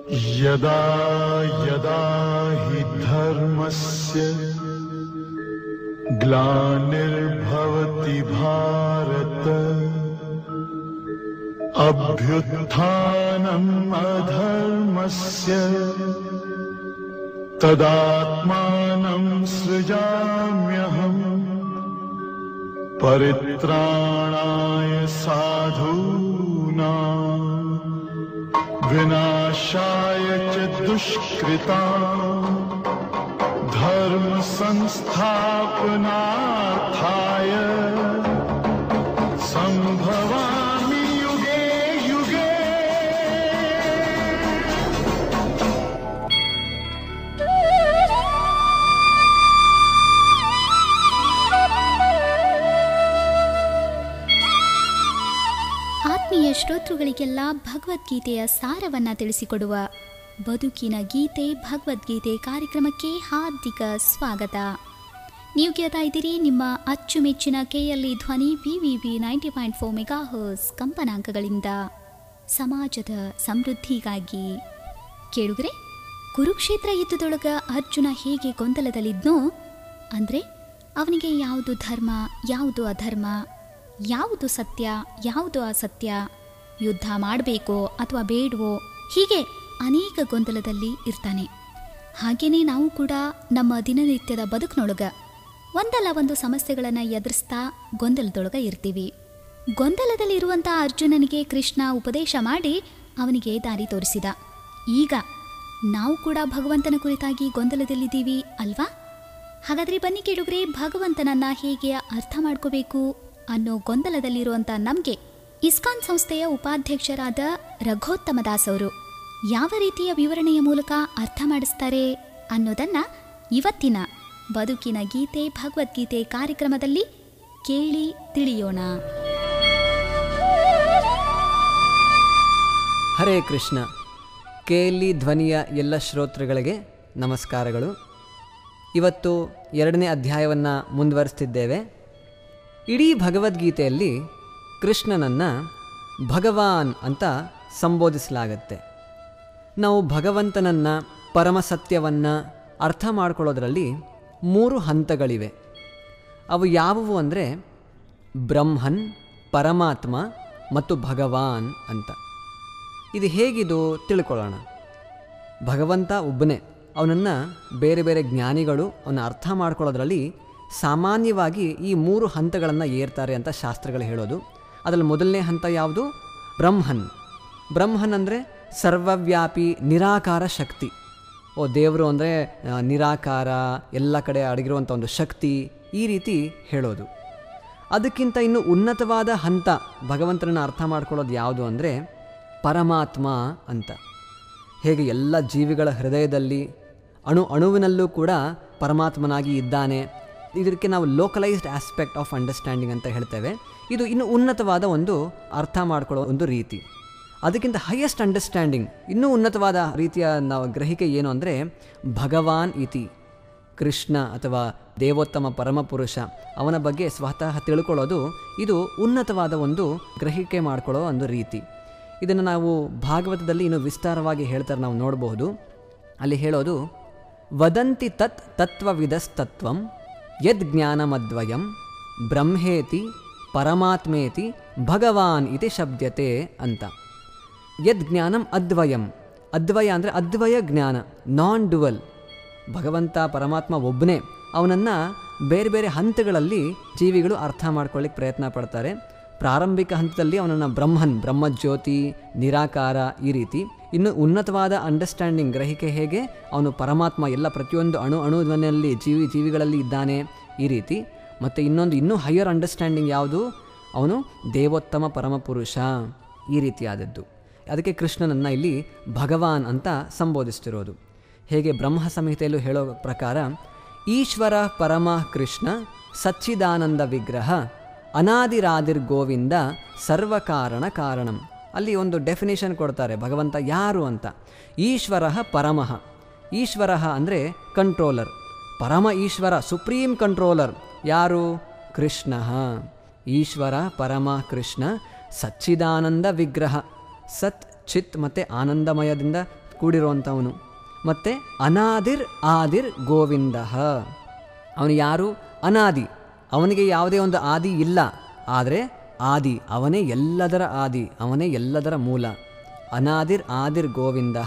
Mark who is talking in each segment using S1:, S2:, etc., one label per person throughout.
S1: यदा यदा हि धर्मस्य ग्लानिर्भवति भारत अभ्युत्थानम् अधर्मस्य तदात्मानं सृजाम्यहम् परित्राणाय साधूनाम् विनाशाय च दुष्कृता धर्म संस्थापनार्थाय सम्भवामि युगे युगे
S2: ಆತ್ಮೀಯ ಶ್ರೋತೃಗಳಿಗೆಲ್ಲ ಭಗವದ್ಗೀತೆಯ ಸಾರವನ್ನ ತಿಳಿಸಿಕೊಡುವ ಬದುಕಿನ ಗೀತೆ ಭಗವದ್ಗೀತೆ ಕಾರ್ಯಕ್ರಮಕ್ಕೆ ಹಾರ್ದಿಕ ಸ್ವಾಗತ ನೀವು ಕೇಳ್ತಾ ಇದ್ದೀರಿ ನಿಮ್ಮ ಅಚ್ಚುಮೆಚ್ಚಿನ ಕೆಎಲ್ಇ ಧ್ವನಿ V V V ninety point four megahertz ಕಂಪನಾಂಕಗಳಿಂದ ಸಮಾಜದ ಸಮೃದ್ಧಿಗಾಗಿ ಕೇಳುಗರೆ ಕುರುಕ್ಷೇತ್ರ ಯುದ್ಧದೊಳಗ ಅರ್ಜುನ ಹೇಗೆ ಗೊಂದಲದಲ್ಲಿದ್ನೋ ಅಂದ್ರೆ ಅವನಿಗೆ ಯಾವುದು ಧರ್ಮ ಯಾವುದು ಅಧರ್ಮ ಯಾವುದು ಸತ್ಯ ಯಾವುದು ಅಸತ್ಯ ಯುದ್ಧ ಮಾಡಬೇಕೋ ಅಥವಾ ಬೇಡವೋ ಹೀಗೆ ಅನೇಕ ಗೊಂದಲದಲ್ಲಿ ಇರ್ತಾನೆ ಹಾಗೇನೇ ನಾವು ಕೂಡ ನಮ್ಮ ದಿನನಿತ್ಯದ ಬದುಕಿನೊಳಗ ಒಂದಲ್ಲ ಒಂದು ಸಮಸ್ಯೆಗಳನ್ನು ಎದುರಿಸ್ತಾ ಗೊಂದಲದೊಳಗ ಇರ್ತೀವಿ ಗೊಂದಲದಲ್ಲಿರುವಂಥ ಅರ್ಜುನನಿಗೆ ಕೃಷ್ಣ ಉಪದೇಶ ಮಾಡಿ ಅವನಿಗೆ ದಾರಿ ತೋರಿಸಿದ ಈಗ ನಾವು ಕೂಡ ಭಗವಂತನ ಕುರಿತಾಗಿ ಗೊಂದಲದಲ್ಲಿದ್ದೀವಿ ಅಲ್ವಾ ಹಾಗಾದ್ರೆ ಬನ್ನಿ ಕೇಳುಗ್ರೆ ಭಗವಂತನನ್ನ ಹೇಗೆ ಅರ್ಥ ಮಾಡ್ಕೋಬೇಕು ಅನ್ನೋ ಗೊಂದಲದಲ್ಲಿರುವಂಥ ನಮಗೆ ಇಸ್ಕಾನ್ ಸಂಸ್ಥೆಯ ಉಪಾಧ್ಯಕ್ಷರಾದ ರಘೋತ್ತಮ ದಾಸ್ ಅವರು ಯಾವ ರೀತಿಯ ವಿವರಣೆಯ ಮೂಲಕ ಅರ್ಥ ಮಾಡಿಸ್ತಾರೆ ಅನ್ನೋದನ್ನ ಇವತ್ತಿನ ಬದುಕಿನ ಗೀತೆ ಭಗವದ್ಗೀತೆ ಕಾರ್ಯಕ್ರಮದಲ್ಲಿ ಕೇಳಿ ತಿಳಿಯೋಣ
S3: ಹರೇ ಕೃಷ್ಣ ಕೇಲಿ ಧ್ವನಿಯ ಎಲ್ಲ ಶ್ರೋತೃಗಳಿಗೆ ನಮಸ್ಕಾರಗಳು ಇವತ್ತು ಎರಡನೇ ಅಧ್ಯಾಯವನ್ನು ಮುಂದುವರಿಸ್ತಿದ್ದೇವೆ ಇಡೀ ಭಗವದ್ಗೀತೆಯಲ್ಲಿ ಕೃಷ್ಣನನ್ನು ಭಗವಾನ್ ಅಂತ ಸಂಬೋಧಿಸಲಾಗತ್ತೆ ನಾವು ಭಗವಂತನನ್ನು ಪರಮಸತ್ಯವನ್ನು ಅರ್ಥ ಮಾಡ್ಕೊಳ್ಳೋದ್ರಲ್ಲಿ ಮೂರು ಹಂತಗಳಿವೆ ಅವು ಯಾವುವು ಅಂದರೆ ಬ್ರಹ್ಮನ್ ಪರಮಾತ್ಮ ಮತ್ತು ಭಗವಾನ್ ಅಂತ ಇದು ಹೇಗಿದು ತಿಳ್ಕೊಳ್ಳೋಣ ಭಗವಂತ ಒಬ್ಬನೇ ಅವನನ್ನು ಬೇರೆ ಬೇರೆ ಜ್ಞಾನಿಗಳು ಅವನ್ನ ಅರ್ಥ ಮಾಡ್ಕೊಳ್ಳೋದ್ರಲ್ಲಿ ಸಾಮಾನ್ಯವಾಗಿ ಈ ಮೂರು ಹಂತಗಳನ್ನು ಏರ್ತಾರೆ ಅಂತ ಶಾಸ್ತ್ರಗಳು ಹೇಳೋದು ಅದರಲ್ಲಿ ಮೊದಲನೇ ಹಂತ ಯಾವುದು ಬ್ರಹ್ಮನ್ ಬ್ರಹ್ಮನ್ ಅಂದರೆ ಸರ್ವವ್ಯಾಪಿ ನಿರಾಕಾರ ಶಕ್ತಿ ಓ ದೇವರು ಅಂದರೆ ನಿರಾಕಾರ ಎಲ್ಲ ಕಡೆ ಅಡಗಿರುವಂಥ ಒಂದು ಶಕ್ತಿ ಈ ರೀತಿ ಹೇಳೋದು ಅದಕ್ಕಿಂತ ಇನ್ನು ಉನ್ನತವಾದ ಹಂತ ಭಗವಂತನನ್ನು ಅರ್ಥ ಮಾಡ್ಕೊಳ್ಳೋದು ಯಾವುದು ಅಂದರೆ ಪರಮಾತ್ಮ ಅಂತ ಹೇಗೆ ಎಲ್ಲ ಜೀವಿಗಳ ಹೃದಯದಲ್ಲಿ ಅಣು ಅಣುವಿನಲ್ಲೂ ಕೂಡ ಪರಮಾತ್ಮನಾಗಿ ಇದ್ದಾನೆ ಇದಕ್ಕೆ ನಾವು ಲೋಕಲೈಸ್ಡ್ ಆಸ್ಪೆಕ್ಟ್ ಆಫ್ ಅಂಡರ್ಸ್ಟ್ಯಾಂಡಿಂಗ್ ಅಂತ ಹೇಳ್ತೇವೆ ಇದು ಇನ್ನು ಉನ್ನತವಾದ ಒಂದು ಅರ್ಥ ಮಾಡ್ಕೊಳ್ಳೋ ಒಂದು ರೀತಿ ಅದಕ್ಕಿಂತ ಹೈಯೆಸ್ಟ್ ಅಂಡರ್ಸ್ಟ್ಯಾಂಡಿಂಗ್ ಇನ್ನೂ ಉನ್ನತವಾದ ರೀತಿಯ ನಾವು ಗ್ರಹಿಕೆ ಏನು ಅಂದರೆ ಭಗವಾನ್ ಇತಿ ಕೃಷ್ಣ ಅಥವಾ ದೇವೋತ್ತಮ ಪರಮಪುರುಷ ಅವನ ಬಗ್ಗೆ ಸ್ವತಃ ತಿಳ್ಕೊಳ್ಳೋದು ಇದು ಉನ್ನತವಾದ ಒಂದು ಗ್ರಹಿಕೆ ಮಾಡ್ಕೊಳ್ಳೋ ಒಂದು ರೀತಿ ಇದನ್ನು ನಾವು ಭಾಗವತದಲ್ಲಿ ಇನ್ನೂ ವಿಸ್ತಾರವಾಗಿ ಹೇಳ್ತಾರೆ ನಾವು ನೋಡಬಹುದು ಅಲ್ಲಿ ಹೇಳೋದು ವದಂತಿ ತತ್ ತತ್ವವಿದಸ್ತತ್ವಂ ಯದ್ ಜ್ಞಾನಮದ್ವಯಂ ಬ್ರಹ್ಮೇತಿ ಪರಮಾತ್ಮೇತಿ ಭಗವಾನ್ ಇತಿ ಶಬ್ದತೆ ಅಂತ ಯದ್ ಜ್ಞಾನಂ ಅದ್ವಯಂ ಅದ್ವಯ ಅಂದರೆ ಅದ್ವಯ ಜ್ಞಾನ ನಾನ್ ಡುವಲ್ ಭಗವಂತ ಪರಮಾತ್ಮ ಒಬ್ಬನೇ ಅವನನ್ನು ಬೇರೆ ಬೇರೆ ಹಂತಗಳಲ್ಲಿ ಜೀವಿಗಳು ಅರ್ಥ ಮಾಡ್ಕೊಳ್ಳಿಕ್ಕೆ ಪ್ರಯತ್ನ ಪಡ್ತಾರೆ ಪ್ರಾರಂಭಿಕ ಹಂತದಲ್ಲಿ ಅವನನ್ನು ಬ್ರಹ್ಮನ್ ಬ್ರಹ್ಮಜ್ಯೋತಿ ನಿರಾಕಾರ ಈ ರೀತಿ ಇನ್ನು ಉನ್ನತವಾದ ಅಂಡರ್ಸ್ಟ್ಯಾಂಡಿಂಗ್ ಗ್ರಹಿಕೆ ಹೇಗೆ ಅವನು ಪರಮಾತ್ಮ ಎಲ್ಲ ಪ್ರತಿಯೊಂದು ಅಣು ಅಣುವಿನಲ್ಲಿ ಜೀವಿ ಜೀವಿಗಳಲ್ಲಿ ಇದ್ದಾನೆ ಈ ರೀತಿ ಮತ್ತು ಇನ್ನೊಂದು ಇನ್ನೂ ಹೈಯರ್ ಅಂಡರ್ಸ್ಟ್ಯಾಂಡಿಂಗ್ ಯಾವುದು ಅವನು ದೇವೋತ್ತಮ ಪರಮಪುರುಷ ಈ ರೀತಿಯಾದದ್ದು ಅದಕ್ಕೆ ಕೃಷ್ಣನನ್ನು ಇಲ್ಲಿ ಭಗವಾನ್ ಅಂತ ಸಂಬೋಧಿಸ್ತಿರೋದು ಹೇಗೆ ಬ್ರಹ್ಮ ಸಂಹಿತೆಯಲ್ಲೂ ಹೇಳೋ ಪ್ರಕಾರ ಈಶ್ವರ ಪರಮ ಕೃಷ್ಣ ಸಚ್ಚಿದಾನಂದ ವಿಗ್ರಹ ಅನಾದಿರಾದಿರ್ ಗೋವಿಂದ ಸರ್ವಕಾರಣ ಕಾರಣಂ ಅಲ್ಲಿ ಒಂದು ಡೆಫಿನೇಷನ್ ಕೊಡ್ತಾರೆ ಭಗವಂತ ಯಾರು ಅಂತ ಈಶ್ವರ ಪರಮಃ ಈಶ್ವರ ಅಂದರೆ ಕಂಟ್ರೋಲರ್ ಪರಮ ಈಶ್ವರ ಸುಪ್ರೀಂ ಕಂಟ್ರೋಲರ್ ಯಾರು ಕೃಷ್ಣ ಈಶ್ವರ ಪರಮ ಕೃಷ್ಣ ಸಚ್ಚಿದಾನಂದ ವಿಗ್ರಹ ಸತ್ ಚಿತ್ ಮತ್ತು ಆನಂದಮಯದಿಂದ ಕೂಡಿರುವಂಥವನು ಮತ್ತು ಅನಾದಿರ್ ಆದಿರ್ ಗೋವಿಂದ ಅವನು ಯಾರು ಅನಾದಿ ಅವನಿಗೆ ಯಾವುದೇ ಒಂದು ಆದಿ ಇಲ್ಲ ಆದರೆ ಆದಿ ಅವನೇ ಎಲ್ಲದರ ಆದಿ ಅವನೇ ಎಲ್ಲದರ ಮೂಲ ಅನಾದಿರ್ ಆದಿರ್ ಗೋವಿಂದ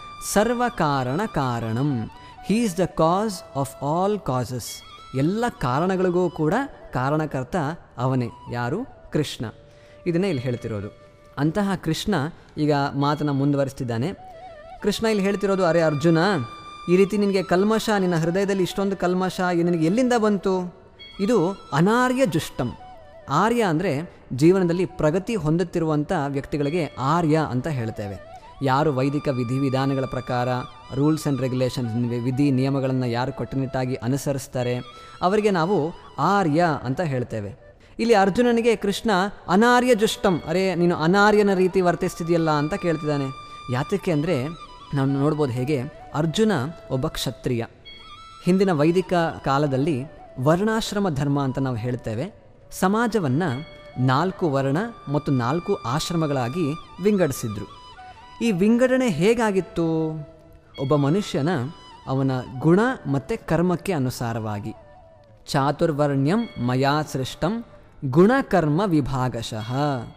S3: ಸರ್ವಕಾರಣ ಕಾರಣಂ he is the cause of all causes ಎಲ್ಲ ಕಾರಣಗಳಿಗೂ ಕೂಡ ಕಾರಣಕರ್ತ ಅವನೇ ಯಾರು ಕೃಷ್ಣ ಇದನ್ನೇ ಇಲ್ಲಿ ಹೇಳ್ತಿರೋದು ಅಂತಹ ಕೃಷ್ಣ ಈಗ ಮಾತನ್ನು ಮುಂದುವರಿಸ್ತಿದ್ದಾನೆ ಕೃಷ್ಣ ಇಲ್ಲಿ ಹೇಳ್ತಿರೋದು ಅರೆ ಅರ್ಜುನ ಈ ರೀತಿ ನಿನಗೆ ಕಲ್ಮಶ ನಿನ್ನ ಹೃದಯದಲ್ಲಿ ಇಷ್ಟೊಂದು ಕಲ್ಮಶ ಇದು ನಿನಗೆ ಎಲ್ಲಿಂದ ಬಂತು ಇದು ಅನಾರ್ಯ ಜುಷ್ಟಂ ಆರ್ಯ ಅಂದರೆ ಜೀವನದಲ್ಲಿ ಪ್ರಗತಿ ಹೊಂದುತ್ತಿರುವಂಥ ವ್ಯಕ್ತಿಗಳಿಗೆ ಆರ್ಯ ಅಂತ ಹೇಳ್ತೇವೆ ಯಾರು ವೈದಿಕ ವಿಧಿವಿಧಾನಗಳ ಪ್ರಕಾರ ರೂಲ್ಸ್ ಆ್ಯಂಡ್ ರೆಗ್ಯುಲೇಷನ್ಸ್ ವಿಧಿ ನಿಯಮಗಳನ್ನು ಯಾರು ಕಟ್ಟುನಿಟ್ಟಾಗಿ ಅನುಸರಿಸ್ತಾರೆ ಅವರಿಗೆ ನಾವು ಆರ್ಯ ಅಂತ ಹೇಳ್ತೇವೆ ಇಲ್ಲಿ ಅರ್ಜುನನಿಗೆ ಕೃಷ್ಣ ಅನಾರ್ಯ ಜುಷ್ಟಂ ಅರೆ ನೀನು ಅನಾರ್ಯನ ರೀತಿ ವರ್ತಿಸ್ತಿದೆಯಲ್ಲ ಅಂತ ಕೇಳ್ತಿದ್ದಾನೆ ಯಾತಕ್ಕೆ ಅಂದರೆ ನಾವು ನೋಡ್ಬೋದು ಹೇಗೆ ಅರ್ಜುನ ಒಬ್ಬ ಕ್ಷತ್ರಿಯ ಹಿಂದಿನ ವೈದಿಕ ಕಾಲದಲ್ಲಿ ವರ್ಣಾಶ್ರಮ ಧರ್ಮ ಅಂತ ನಾವು ಹೇಳ್ತೇವೆ ಸಮಾಜವನ್ನು ನಾಲ್ಕು ವರ್ಣ ಮತ್ತು ನಾಲ್ಕು ಆಶ್ರಮಗಳಾಗಿ ವಿಂಗಡಿಸಿದ್ರು ಈ ವಿಂಗಡಣೆ ಹೇಗಾಗಿತ್ತು ಒಬ್ಬ ಮನುಷ್ಯನ ಅವನ ಗುಣ ಮತ್ತು ಕರ್ಮಕ್ಕೆ ಅನುಸಾರವಾಗಿ ಚಾತುರ್ವರ್ಣ್ಯಂ ಮಯಾ ಸೃಷ್ಟಂ ಗುಣಕರ್ಮ ವಿಭಾಗಶಃ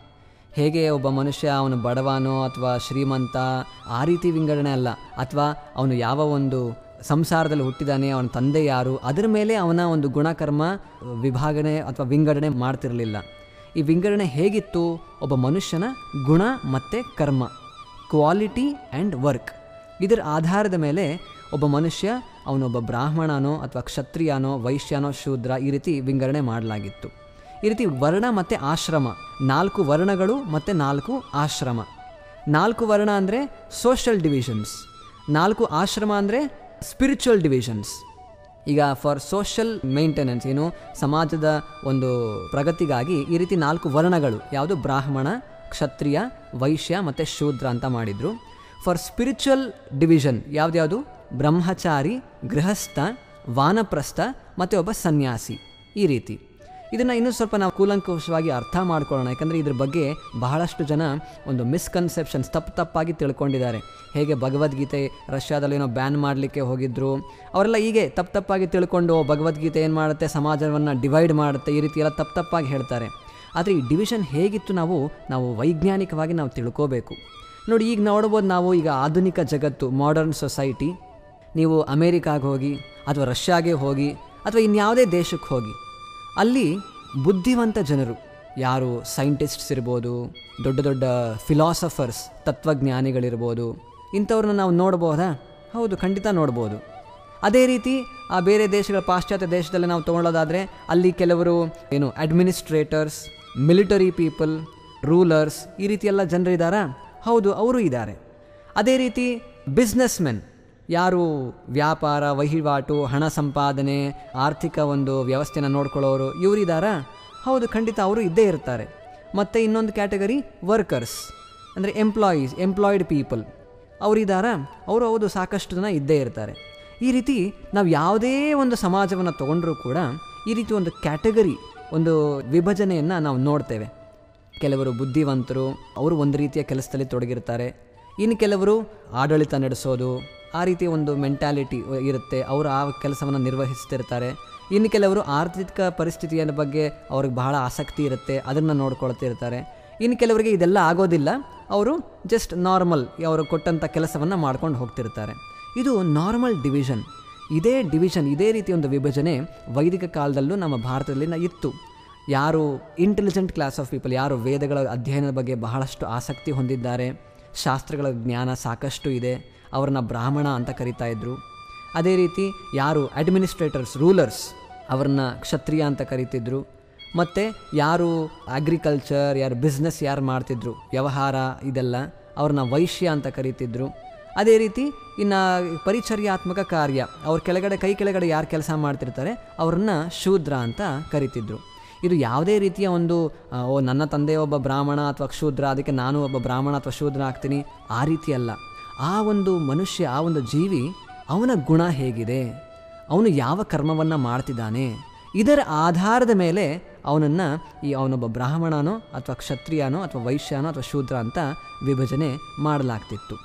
S3: ಹೇಗೆ ಒಬ್ಬ ಮನುಷ್ಯ ಅವನು ಬಡವನೋ ಅಥವಾ ಶ್ರೀಮಂತ ಆ ರೀತಿ ವಿಂಗಡಣೆ ಅಲ್ಲ ಅಥವಾ ಅವನು ಯಾವ ಒಂದು ಸಂಸಾರದಲ್ಲಿ ಹುಟ್ಟಿದಾನೆ ಅವನ ತಂದೆ ಯಾರು ಅದರ ಮೇಲೆ ಅವನ ಒಂದು ಗುಣಕರ್ಮ ವಿಭಾಗಣೆ ಅಥವಾ ವಿಂಗಡಣೆ ಮಾಡ್ತಿರಲಿಲ್ಲ ಈ ವಿಂಗಡಣೆ ಹೇಗಿತ್ತು ಒಬ್ಬ ಮನುಷ್ಯನ ಗುಣ ಮತ್ತು ಕರ್ಮ ಕ್ವಾಲಿಟಿ ಆ್ಯಂಡ್ ವರ್ಕ್ ಇದರ ಆಧಾರದ ಮೇಲೆ ಒಬ್ಬ ಮನುಷ್ಯ ಅವನೊಬ್ಬ ಬ್ರಾಹ್ಮಣನೋ ಅಥವಾ ಕ್ಷತ್ರಿಯನೋ ವೈಶ್ಯನೋ ಶೂದ್ರ ಈ ರೀತಿ ವಿಂಗಡಣೆ ಮಾಡಲಾಗಿತ್ತು ಈ ರೀತಿ ವರ್ಣ ಮತ್ತು ಆಶ್ರಮ ನಾಲ್ಕು ವರ್ಣಗಳು ಮತ್ತು ನಾಲ್ಕು ಆಶ್ರಮ ನಾಲ್ಕು ವರ್ಣ ಅಂದರೆ ಸೋಷಲ್ ಡಿವಿಷನ್ಸ್ ನಾಲ್ಕು ಆಶ್ರಮ ಅಂದರೆ ಸ್ಪಿರಿಚುವಲ್ ಡಿವಿಷನ್ಸ್ ಈಗ ಫಾರ್ ಸೋಷಲ್ ಮೇಂಟೆನೆನ್ಸ್ ಏನು ಸಮಾಜದ ಒಂದು ಪ್ರಗತಿಗಾಗಿ ಈ ರೀತಿ ನಾಲ್ಕು ವರ್ಣಗಳು ಯಾವುದು ಬ್ರಾಹ್ಮಣ ಕ್ಷತ್ರಿಯ ವೈಶ್ಯ ಮತ್ತು ಶೂದ್ರ ಅಂತ ಮಾಡಿದರು ಫಾರ್ ಸ್ಪಿರಿಚುವಲ್ ಡಿವಿಷನ್ ಯಾವ್ದ್ಯಾವುದು ಬ್ರಹ್ಮಚಾರಿ ಗೃಹಸ್ಥ ವಾನಪ್ರಸ್ಥ ಮತ್ತು ಒಬ್ಬ ಸನ್ಯಾಸಿ ಈ ರೀತಿ ಇದನ್ನು ಇನ್ನೂ ಸ್ವಲ್ಪ ನಾವು ಕೂಲಂಕುಷವಾಗಿ ಅರ್ಥ ಮಾಡ್ಕೊಳ್ಳೋಣ ಯಾಕಂದರೆ ಇದ್ರ ಬಗ್ಗೆ ಬಹಳಷ್ಟು ಜನ ಒಂದು ಮಿಸ್ಕನ್ಸೆಪ್ಷನ್ಸ್ ತಪ್ಪು ತಪ್ಪಾಗಿ ತಿಳ್ಕೊಂಡಿದ್ದಾರೆ ಹೇಗೆ ಭಗವದ್ಗೀತೆ ರಷ್ಯಾದಲ್ಲಿ ಏನೋ ಬ್ಯಾನ್ ಮಾಡಲಿಕ್ಕೆ ಹೋಗಿದ್ರು ಅವರೆಲ್ಲ ಹೀಗೆ ತಪ್ಪು ತಪ್ಪಾಗಿ ತಿಳ್ಕೊಂಡು ಭಗವದ್ಗೀತೆ ಏನು ಮಾಡುತ್ತೆ ಸಮಾಜವನ್ನು ಡಿವೈಡ್ ಮಾಡುತ್ತೆ ಈ ರೀತಿ ಎಲ್ಲ ತಪ್ಪು ತಪ್ಪಾಗಿ ಹೇಳ್ತಾರೆ ಆದರೆ ಈ ಡಿವಿಷನ್ ಹೇಗಿತ್ತು ನಾವು ನಾವು ವೈಜ್ಞಾನಿಕವಾಗಿ ನಾವು ತಿಳ್ಕೋಬೇಕು ನೋಡಿ ಈಗ ನೋಡ್ಬೋದು ನಾವು ಈಗ ಆಧುನಿಕ ಜಗತ್ತು ಮಾಡರ್ನ್ ಸೊಸೈಟಿ ನೀವು ಅಮೇರಿಕಾಗೆ ಹೋಗಿ ಅಥವಾ ರಷ್ಯಾಗೆ ಹೋಗಿ ಅಥವಾ ಇನ್ಯಾವುದೇ ದೇಶಕ್ಕೆ ಹೋಗಿ ಅಲ್ಲಿ ಬುದ್ಧಿವಂತ ಜನರು ಯಾರು ಸೈಂಟಿಸ್ಟ್ಸ್ ಇರ್ಬೋದು ದೊಡ್ಡ ದೊಡ್ಡ ಫಿಲಾಸಫರ್ಸ್ ತತ್ವಜ್ಞಾನಿಗಳಿರ್ಬೋದು ಇಂಥವ್ರನ್ನ ನಾವು ನೋಡ್ಬೋದಾ ಹೌದು ಖಂಡಿತ ನೋಡ್ಬೋದು ಅದೇ ರೀತಿ ಆ ಬೇರೆ ದೇಶಗಳ ಪಾಶ್ಚಾತ್ಯ ದೇಶದಲ್ಲಿ ನಾವು ತೊಗೊಳ್ಳೋದಾದರೆ ಅಲ್ಲಿ ಕೆಲವರು ಏನು ಅಡ್ಮಿನಿಸ್ಟ್ರೇಟರ್ಸ್ ಮಿಲಿಟರಿ ಪೀಪಲ್ ರೂಲರ್ಸ್ ಈ ರೀತಿ ಎಲ್ಲ ಜನರಿದ್ದಾರಾ ಹೌದು ಅವರು ಇದ್ದಾರೆ ಅದೇ ರೀತಿ ಬಿಸ್ನೆಸ್ ಮೆನ್ ಯಾರು ವ್ಯಾಪಾರ ವಹಿವಾಟು ಹಣ ಸಂಪಾದನೆ ಆರ್ಥಿಕ ಒಂದು ವ್ಯವಸ್ಥೆನ ನೋಡ್ಕೊಳ್ಳೋರು ಇವರಿದ್ದಾರಾ ಹೌದು ಖಂಡಿತ ಅವರು ಇದ್ದೇ ಇರ್ತಾರೆ ಮತ್ತು ಇನ್ನೊಂದು ಕ್ಯಾಟಗರಿ ವರ್ಕರ್ಸ್ ಅಂದರೆ ಎಂಪ್ಲಾಯೀಸ್ ಎಂಪ್ಲಾಯ್ಡ್ ಪೀಪಲ್ ಅವರಿದ್ದಾರಾ ಅವರು ಹೌದು ಸಾಕಷ್ಟು ಜನ ಇದ್ದೇ ಇರ್ತಾರೆ ಈ ರೀತಿ ನಾವು ಯಾವುದೇ ಒಂದು ಸಮಾಜವನ್ನು ತಗೊಂಡ್ರೂ ಕೂಡ ಈ ರೀತಿ ಒಂದು ಕ್ಯಾಟಗರಿ ಒಂದು ವಿಭಜನೆಯನ್ನು ನಾವು ನೋಡ್ತೇವೆ ಕೆಲವರು ಬುದ್ಧಿವಂತರು ಅವರು ಒಂದು ರೀತಿಯ ಕೆಲಸದಲ್ಲಿ ತೊಡಗಿರ್ತಾರೆ ಇನ್ನು ಕೆಲವರು ಆಡಳಿತ ನಡೆಸೋದು ಆ ರೀತಿಯ ಒಂದು ಮೆಂಟ್ಯಾಲಿಟಿ ಇರುತ್ತೆ ಅವರು ಆ ಕೆಲಸವನ್ನು ನಿರ್ವಹಿಸ್ತಿರ್ತಾರೆ ಇನ್ನು ಕೆಲವರು ಆರ್ಥಿಕ ಪರಿಸ್ಥಿತಿಯ ಬಗ್ಗೆ ಅವ್ರಿಗೆ ಬಹಳ ಆಸಕ್ತಿ ಇರುತ್ತೆ ಅದನ್ನು ನೋಡ್ಕೊಳ್ತಿರ್ತಾರೆ ಇನ್ನು ಕೆಲವರಿಗೆ ಇದೆಲ್ಲ ಆಗೋದಿಲ್ಲ ಅವರು ಜಸ್ಟ್ ನಾರ್ಮಲ್ ಅವರು ಕೊಟ್ಟಂಥ ಕೆಲಸವನ್ನು ಮಾಡ್ಕೊಂಡು ಹೋಗ್ತಿರ್ತಾರೆ ಇದು ನಾರ್ಮಲ್ ಡಿವಿಷನ್ ಇದೇ ಡಿವಿಷನ್ ಇದೇ ರೀತಿ ಒಂದು ವಿಭಜನೆ ವೈದಿಕ ಕಾಲದಲ್ಲೂ ನಮ್ಮ ಭಾರತದಲ್ಲಿ ನ- ಇತ್ತು ಯಾರು ಇಂಟೆಲಿಜೆಂಟ್ ಕ್ಲಾಸ್ ಆಫ್ ಪೀಪಲ್ ಯಾರು ವೇದಗಳ ಅಧ್ಯಯನದ ಬಗ್ಗೆ ಬಹಳಷ್ಟು ಆಸಕ್ತಿ ಹೊಂದಿದ್ದಾರೆ ಶಾಸ್ತ್ರಗಳ ಜ್ಞಾನ ಸಾಕಷ್ಟು ಇದೆ ಅವ್ರನ್ನ ಬ್ರಾಹ್ಮಣ ಅಂತ ಕರಿತಾ ಇದ್ರು ಅದೇ ರೀತಿ ಯಾರು ಅಡ್ಮಿನಿಸ್ಟ್ರೇಟರ್ಸ್ ರೂಲರ್ಸ್ ಅವ್ರನ್ನ ಕ್ಷತ್ರಿಯ ಅಂತ ಕರಿತಿದ್ರು ಮತ್ತು ಯಾರು ಅಗ್ರಿಕಲ್ಚರ್ ಯಾರು ಬಿಸ್ನೆಸ್ ಯಾರು ಮಾಡ್ತಿದ್ರು ವ್ಯವಹಾರ ಇದೆಲ್ಲ ಅವ್ರನ್ನ ವೈಶ್ಯ ಅಂತ ಕರಿತಿದ್ರು ಅದೇ ರೀತಿ ಇನ್ನು ಪರಿಚರ್ಯಾತ್ಮಕ ಕಾರ್ಯ ಅವ್ರ ಕೆಳಗಡೆ ಕೈ ಕೆಳಗಡೆ ಯಾರು ಕೆಲಸ ಮಾಡ್ತಿರ್ತಾರೆ ಅವ್ರನ್ನ ಶೂದ್ರ ಅಂತ ಕರಿತಿದ್ರು ಇದು ಯಾವುದೇ ರೀತಿಯ ಒಂದು ಆ, ಓ ನನ್ನ ತಂದೆ ಒಬ್ಬ ಬ್ರಾಹ್ಮಣ ಅಥವಾ ಶೂದ್ರ ಅದಕ್ಕೆ ನಾನು ಒಬ್ಬ ಬ್ರಾಹ್ಮಣ ಅಥವಾ ಶೂದ್ರ ಆಗ್ತೀನಿ ಆ ರೀತಿ ಅಲ್ಲ ಆ ಒಂದು ಮನುಷ್ಯ ಆ ಒಂದು ಜೀವಿ ಅವನ ಗುಣ ಹೇಗಿದೆ ಅವನು ಯಾವ ಕರ್ಮವನ್ನು ಮಾಡ್ತಿದ್ದಾನೆ ಇದರ ಆಧಾರದ ಮೇಲೆ ಅವನನ್ನು ಈ ಅವನೊಬ್ಬ ಬ್ರಾಹ್ಮಣನೋ ಅಥವಾ ಕ್ಷತ್ರಿಯನೋ ಅಥವಾ ವೈಶ್ಯನೋ ಅಥವಾ ಶೂದ್ರ ಅಂತ ವಿಭಜನೆ ಮಾಡಲಾಗ್ತಿತ್ತು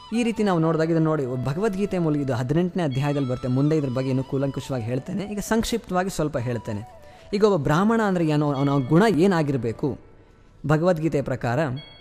S3: ಈ ರೀತಿ ನಾವು ನೋಡಿದಾಗ ಇದನ್ನು ನೋಡಿ ಭಗವದ್ಗೀತೆ ಮೂಲಕ ಇದು ಹದಿನೆಂಟನೇ ಅಧ್ಯಾಯದಲ್ಲಿ ಬರುತ್ತೆ ಮುಂದೆ ಇದ್ರ ಬಗ್ಗೆ ಇನ್ನೂ ಕೂಲಂಕುಷವಾಗಿ ಹೇಳ್ತೇನೆ ಈಗ ಸಂಕ್ಷಿಪ್ತವಾಗಿ ಸ್ವಲ್ಪ ಹೇಳ್ತೇನೆ ಈಗ ಒಬ್ಬ ಬ್ರಾಹ್ಮಣ ಅಂದರೆ ಏನೋ ಅವನ ಗುಣ ಏನಾಗಿರಬೇಕು ಭಗವದ್ಗೀತೆ ಪ್ರಕಾರ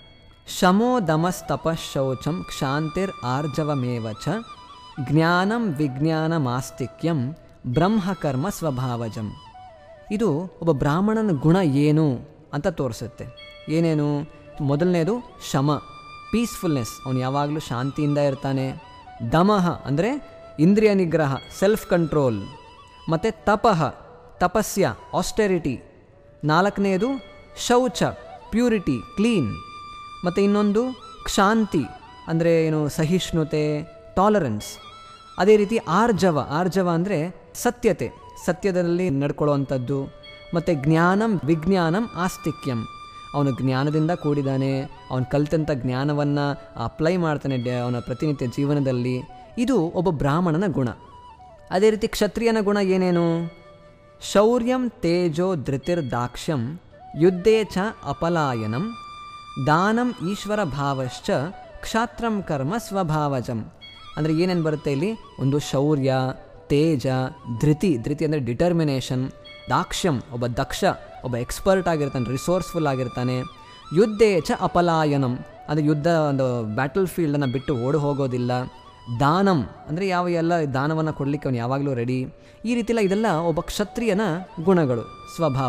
S3: ಶಮೋ ದಮಸ್ತಪ ಶೌಚಂ ಕ್ಷಾಂತಿರ್ ಆರ್ಜವಮೇವ ಚ ಜ್ಞಾನಂ ವಿಜ್ಞಾನಮಾಸ್ತಿಕ್ಯಂ ಬ್ರಹ್ಮಕರ್ಮ ಸ್ವಭಾವಜಂ ಇದು ಒಬ್ಬ ಬ್ರಾಹ್ಮಣನ ಗುಣ ಏನು ಅಂತ ತೋರಿಸುತ್ತೆ ಏನೇನು ಮೊದಲನೇದು ಶಮ ಪೀಸ್ಫುಲ್ನೆಸ್ ಅವನು ಯಾವಾಗಲೂ ಶಾಂತಿಯಿಂದ ಇರ್ತಾನೆ ದಮಃ ಅಂದರೆ ಇಂದ್ರಿಯ ನಿಗ್ರಹ ಸೆಲ್ಫ್ ಕಂಟ್ರೋಲ್ ಮತ್ತು ತಪಃ ತಪಸ್ಯ ಆಸ್ಟೆರಿಟಿ ನಾಲ್ಕನೆಯದು ಶೌಚ ಪ್ಯೂರಿಟಿ ಕ್ಲೀನ್ ಮತ್ತು ಇನ್ನೊಂದು ಕ್ಷಾಂತಿ ಅಂದರೆ ಏನು ಸಹಿಷ್ಣುತೆ ಟಾಲರೆನ್ಸ್ ಅದೇ ರೀತಿ ಆರ್ಜವ ಆರ್ಜವ ಅಂದರೆ ಸತ್ಯತೆ ಸತ್ಯದಲ್ಲಿ ನಡ್ಕೊಳ್ಳುವಂಥದ್ದು ಮತ್ತು ಜ್ಞಾನಂ ವಿಜ್ಞಾನಂ ಆಸ್ತಿಕ್ಯಂ ಅವನು ಜ್ಞಾನದಿಂದ ಕೂಡಿದ್ದಾನೆ ಅವನು ಕಲಿತಂಥ ಜ್ಞಾನವನ್ನು ಅಪ್ಲೈ ಮಾಡ್ತಾನೆ ಡ- ಅವನ ಪ್ರತಿನಿತ್ಯ ಜೀವನದಲ್ಲಿ ಇದು ಒಬ್ಬ ಬ್ರಾಹ್ಮಣನ ಗುಣ ಅದೇ ರೀತಿ ಕ್ಷತ್ರಿಯನ ಗುಣ ಏನೇನು ಶೌರ್ಯಂ ತೇಜೋ ಧೃತಿರ್ದಾಕ್ಷ್ಯಂ ಯುದ್ಧೇ ಚ ಅಪಲಾಯನಂ ದಾನಂ ಈಶ್ವರ ಭಾವಶ್ಚ ಕ್ಷಾತ್ರಂ ಕರ್ಮ ಸ್ವಭಾವಜಂ ಅಂದರೆ ಏನೇನು ಬರುತ್ತೆ ಇಲ್ಲಿ ಒಂದು ಶೌರ್ಯ ತೇಜ ಧೃತಿ ಧೃತಿ ಅಂದರೆ ಡಿಟರ್ಮಿನೇಷನ್ ದಾಕ್ಷ್ಯಂ ಒಬ್ಬ ದಕ್ಷ ಒಬ್ಬ ಎಕ್ಸ್ಪರ್ಟ್ ಆಗಿರ್ತಾನೆ ರಿಸೋರ್ಸ್ಫುಲ್ ಆಗಿರ್ತಾನೆ ಯುದ್ಧೇ ಚ ಅಪಲಾಯನಂ ಅಂದರೆ ಯುದ್ಧ ಒಂದು ಬ್ಯಾಟಲ್ ಫೀಲ್ಡನ್ನು ಬಿಟ್ಟು ಓಡಿ ಹೋಗೋದಿಲ್ಲ ದಾನಂ ಅಂದರೆ ಯಾವ ಎಲ್ಲ ದಾನವನ್ನು ಕೊಡಲಿಕ್ಕೆ ಅವನು ಯಾವಾಗಲೂ ರೆಡಿ ಈ ರೀತಿ ಎಲ್ಲ ಇದೆಲ್ಲ ಒಬ್ಬ ಕ್ಷತ್ರಿಯನ ಗುಣಗಳು ಸ್ವಭಾವ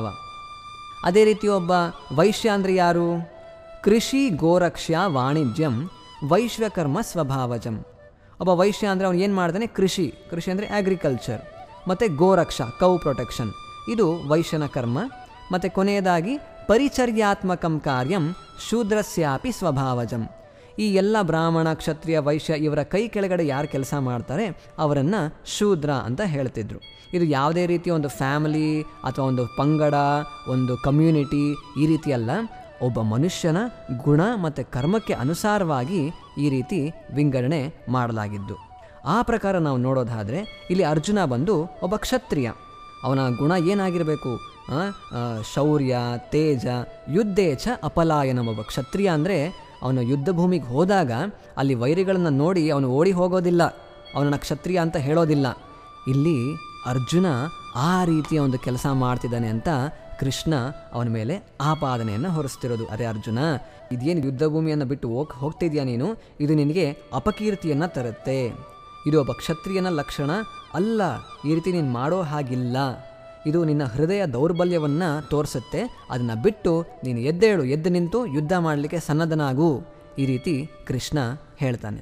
S3: ಅದೇ ರೀತಿ ಒಬ್ಬ ವೈಶ್ಯ ಅಂದರೆ ಯಾರು ಕೃಷಿ ಗೋರಕ್ಷ್ಯ ವಾಣಿಜ್ಯಂ ವೈಶ್ವಕರ್ಮ ಸ್ವಭಾವಜಂ ಒಬ್ಬ ವೈಶ್ಯ ಅಂದರೆ ಅವನು ಏನು ಮಾಡ್ತಾನೆ ಕೃಷಿ ಕೃಷಿ ಅಂದರೆ ಅಗ್ರಿಕಲ್ಚರ್ ಮತ್ತು ಗೋರಕ್ಷ ಕೌ ಪ್ರೊಟೆಕ್ಷನ್ ಇದು ವೈಶ್ಯನ ಕರ್ಮ ಮತ್ತು ಕೊನೆಯದಾಗಿ ಪರಿಚರ್ಯಾತ್ಮಕಂ ಕಾರ್ಯಂ ಶೂದ್ರಸ್ಯಾಪಿ ಸ್ವಭಾವಜಂ ಈ ಎಲ್ಲ ಬ್ರಾಹ್ಮಣ ಕ್ಷತ್ರಿಯ ವೈಶ್ಯ ಇವರ ಕೈ ಕೆಳಗಡೆ ಯಾರು ಕೆಲಸ ಮಾಡ್ತಾರೆ ಅವರನ್ನು ಶೂದ್ರ ಅಂತ ಹೇಳ್ತಿದ್ರು ಇದು ಯಾವುದೇ ರೀತಿಯ ಒಂದು ಫ್ಯಾಮಿಲಿ ಅಥವಾ ಒಂದು ಪಂಗಡ ಒಂದು ಕಮ್ಯುನಿಟಿ ಈ ರೀತಿ ಅಲ್ಲ ಒಬ್ಬ ಮನುಷ್ಯನ ಗುಣ ಮತ್ತು ಕರ್ಮಕ್ಕೆ ಅನುಸಾರವಾಗಿ ಈ ರೀತಿ ವಿಂಗಡಣೆ ಮಾಡಲಾಗಿದ್ದು ಆ ಪ್ರಕಾರ ನಾವು ನೋಡೋದಾದರೆ ಇಲ್ಲಿ ಅರ್ಜುನ ಬಂದು ಒಬ್ಬ ಕ್ಷತ್ರಿಯ ಅವನ ಗುಣ ಏನಾಗಿರಬೇಕು ಆ, ಆ, ಶೌರ್ಯ ತೇಜ ಯುದ್ಧೇ ಚ ಅಪಲಾಯನ ಒಬ್ಬ ಕ್ಷತ್ರಿಯ ಅಂದರೆ ಅವನು ಯುದ್ಧ ಭೂಮಿಗೆ ಹೋದಾಗ ಅಲ್ಲಿ ವೈರಿಗಳನ್ನು ನೋಡಿ ಅವನು ಓಡಿ ಹೋಗೋದಿಲ್ಲ ಅವನನ್ನ ಕ್ಷತ್ರಿಯ ಅಂತ ಹೇಳೋದಿಲ್ಲ ಇಲ್ಲಿ ಅರ್ಜುನ ಆ ರೀತಿಯ ಒಂದು ಕೆಲಸ ಮಾಡ್ತಿದ್ದಾನೆ ಅಂತ ಕೃಷ್ಣ ಅವನ ಮೇಲೆ ಆಪಾದನೆಯನ್ನು ಹೊರಿಸ್ತಿರೋದು ಅರೆ ಅರ್ಜುನ ಇದೇನು ಯುದ್ಧ ಭೂಮಿಯನ್ನು ಬಿಟ್ಟು ಹೋಗ್ ಹೋಗ್ತಿದ್ಯಾ ನೀನು ಇದು ನಿನಗೆ ಅಪಕೀರ್ತಿಯನ್ನು ತರುತ್ತೆ ಇದು ಒಬ್ಬ ಕ್ಷತ್ರಿಯನ ಲಕ್ಷಣ ಅಲ್ಲ ಈ ರೀತಿ ನೀನು ಮಾಡೋ ಹಾಗಿಲ್ಲ ಇದು ನಿನ್ನ ಹೃದಯ ದೌರ್ಬಲ್ಯವನ್ನು ತೋರಿಸುತ್ತೆ ಅದನ್ನು ಬಿಟ್ಟು ನೀನು ಎದ್ದೇಳು ಎದ್ದು ನಿಂತು ಯುದ್ಧ ಮಾಡಲಿಕ್ಕೆ ಸನ್ನದ್ಧನಾಗು ಈ ರೀತಿ ಕೃಷ್ಣ ಹೇಳ್ತಾನೆ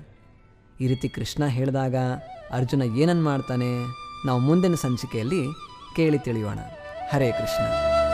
S3: ಈ ರೀತಿ ಕೃಷ್ಣ ಹೇಳಿದಾಗ ಅರ್ಜುನ ಏನನ್ನು ಮಾಡ್ತಾನೆ ನಾವು ಮುಂದಿನ ಸಂಚಿಕೆಯಲ್ಲಿ ಕೇಳಿ ತಿಳಿಯೋಣ ಹರೇ ಕೃಷ್ಣ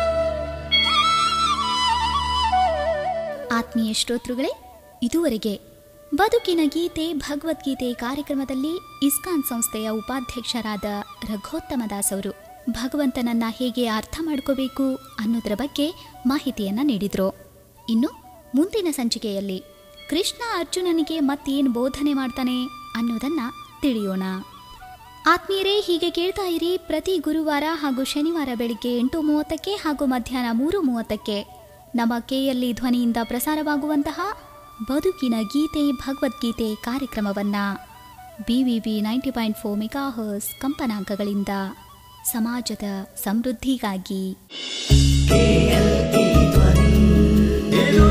S2: ಆತ್ಮೀಯ ಶ್ರೋತೃಗಳೇ ಇದುವರೆಗೆ ಬದುಕಿನ ಗೀತೆ ಭಗವದ್ಗೀತೆ ಕಾರ್ಯಕ್ರಮದಲ್ಲಿ ಇಸ್ಕಾನ್ ಸಂಸ್ಥೆಯ ಉಪಾಧ್ಯಕ್ಷರಾದ ರಘೋತ್ತಮ ದಾಸ್ ಅವರು ಭಗವಂತನನ್ನ ಹೇಗೆ ಅರ್ಥ ಮಾಡ್ಕೋಬೇಕು ಅನ್ನೋದರ ಬಗ್ಗೆ ಮಾಹಿತಿಯನ್ನ ನೀಡಿದ್ರು ಇನ್ನು ಮುಂದಿನ ಸಂಚಿಕೆಯಲ್ಲಿ ಕೃಷ್ಣ ಅರ್ಜುನನಿಗೆ ಮತ್ತೇನು ಬೋಧನೆ ಮಾಡ್ತಾನೆ ಅನ್ನೋದನ್ನ ತಿಳಿಯೋಣ ಆತ್ಮೀಯರೇ ಹೀಗೆ ಕೇಳ್ತಾ ಇರಿ ಪ್ರತಿ ಗುರುವಾರ ಹಾಗೂ ಶನಿವಾರ ಬೆಳಿಗ್ಗೆ ಎಂಟು ಮೂವತ್ತಕ್ಕೆ ಹಾಗೂ ಮಧ್ಯಾಹ್ನ ಮೂರು ಮೂವತ್ತಕ್ಕೆ ನಮ್ಮ ಕೆಎಲ್ಇ ಧ್ವನಿಯಿಂದ ಪ್ರಸಾರವಾಗುವಂತಹ ಬದುಕಿನ ಗೀತೆ ಭಗವದ್ಗೀತೆ ಕಾರ್ಯಕ್ರಮವನ್ನ BVB ninety point four megahertz ಕಂಪನಾಂಕಗಳಿಂದ ಸಮಾಜದ ಸಮೃದ್ಧಿಗಾಗಿ
S4: ಇದು